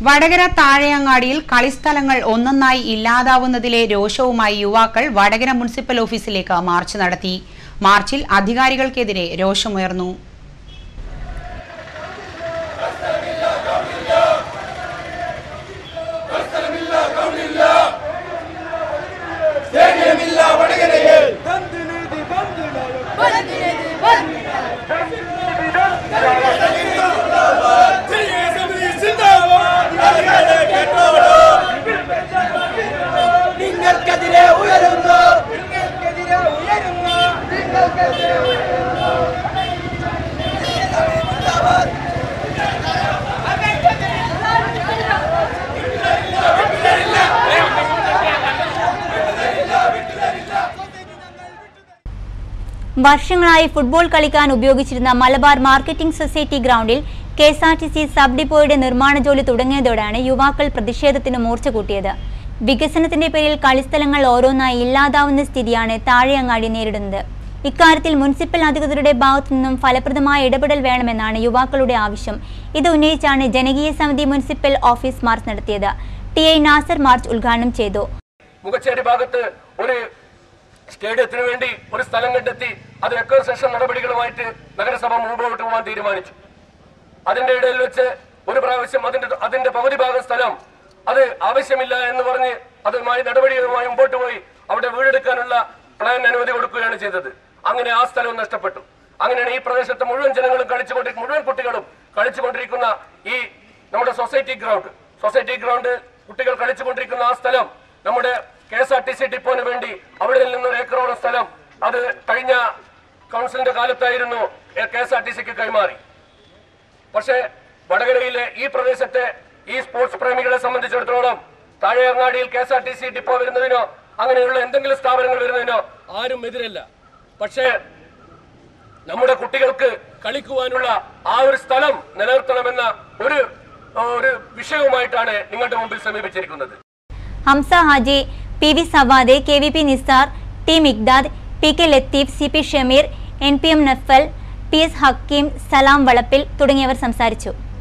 വടകര താഴെയങ്ങാടിയിൽ കളിസ്ഥലങ്ങൾ ഒന്നൊന്നായി ഇല്ലാതാവുന്നതിലെ രോഷവുമായി യുവാക്കൾ വടകര മുനിസിപ്പൽ ഓഫീസിലേക്ക് മാർച്ച് നടത്തി മാർച്ചിൽ അധികാരികൾക്കെതിരെ രോഷമുയർന്നു നിങ്ങൾക്കെതിരെ ഉയരുന്നു നിങ്ങൾക്കെതിരെ ഉയരുന്നു നിങ്ങൾക്കെതിരെ ഉയരുന്നു വർഷങ്ങളായി ഫുട്ബോൾ കളിക്കാൻ ഉപയോഗിച്ചിരുന്ന മലബാർ മാർക്കറ്റിംഗ് സൊസൈറ്റി ഗ്രൗണ്ടിൽ K S R T C sub ഡിപ്പോയുടെ നിർമ്മാണ ജോലി തുടങ്ങിയതോടെയാണ് യുവാക്കൾ പ്രതിഷേധത്തിന് മൂർച്ച കൂട്ടിയത് വികസനത്തിന്റെ പേരിൽ കളിസ്ഥലങ്ങൾ ഓരോന്നായി ഇല്ലാതാവുന്ന സ്ഥിതിയാണ് താഴെയങ്ങാടി നേരിടുന്നത് ഇക്കാര്യത്തിൽ മുനിസിപ്പൽ അധികൃതരുടെ ഭാഗത്തു നിന്നും ഫലപ്രദമായ ഇടപെടൽ വേണമെന്നാണ് യുവാക്കളുടെ ആവശ്യം ഇത് ഉന്നയിച്ചാണ് ജനകീയ സമിതി മുനിസിപ്പൽ ഓഫീസ് മാർച്ച് നടത്തിയത് ടി ഐ നാസർ മാർച്ച് ഉദ്ഘാടനം ചെയ്തു മുഖച്ചേരി ഭാഗത്ത് ഒരു സ്റ്റേഡിയത്തിന് വേണ്ടി ഒരു സ്ഥലം കണ്ടെത്തി അത് എക്കോസെഷൻ നടപടികളുമായിട്ട് നഗരസഭ മുമ്പോട്ട് പോകാൻ തീരുമാനിച്ചു അതിന്റെ ഇടയിൽ വെച്ച് ഒരു പ്രാവശ്യം അതിന്റെ അതിന്റെ പകുതി ഭാഗം സ്ഥലം അത് ആവശ്യമില്ല എന്ന് പറഞ്ഞ് അതുമായി നടപടികളുമായി മുമ്പോട്ട് പോയി അവിടെ വീടെടുക്കാനുള്ള പ്ലാൻ അനുമതി കൊടുക്കുകയാണ് ചെയ്തത് അങ്ങനെ ആ സ്ഥലവും നഷ്ടപ്പെട്ടു അങ്ങനെയാണ് ഈ പ്രദേശത്തെ മുഴുവൻ ജനങ്ങളും കളിച്ചുകൊണ്ടിരിക്കുന്ന മുഴുവൻ കുട്ടികളും കളിച്ചുകൊണ്ടിരിക്കുന്ന ഈ നമ്മുടെ സൊസൈറ്റി ഗ്രൗണ്ട് സൊസൈറ്റി ഗ്രൗണ്ട് കുട്ടികൾ കളിച്ചുകൊണ്ടിരിക്കുന്ന ആ സ്ഥലം നമ്മുടെ K S R T C ഡിപ്പോന് വേണ്ടി അവിടെ നിന്ന് ഒരു ഏക്കറോളം സ്ഥലം അത് കഴിഞ്ഞ കൗൺസിലിന്റെ കാലത്തായിരുന്നു കെ എസ് ആർ ടി സിക്ക് കൈമാറി പക്ഷേ വടകരയിലെ ഈ പ്രദേശത്തെ ഈ സ്പോർട്സ് പ്രേമികളെ സംബന്ധിച്ചിടത്തോളം താഴെയങ്ങാടിയിൽ K S R T C depot വരുന്നതിനോ അങ്ങനെയുള്ള എന്തെങ്കിലും സ്ഥാപനങ്ങൾ വരുന്നതിനോ ആരും എതിരല്ല പക്ഷേ നമ്മുടെ കുട്ടികൾക്ക് കളിക്കുവാനുള്ള ആ ഒരു സ്ഥലം നിലനിർത്തണമെന്ന ഒരു ഒരു വിഷയവുമായിട്ടാണ് നിങ്ങളുടെ മുമ്പിൽ സമീപിച്ചിരിക്കുന്നത് Hamsa Haji P V Savad K V P Nisar T Migdad P K Latheef C P Shameer N P M Nafal P S Hakeem Salam Valappil തുടങ്ങിയവർ സംസാരിച്ചു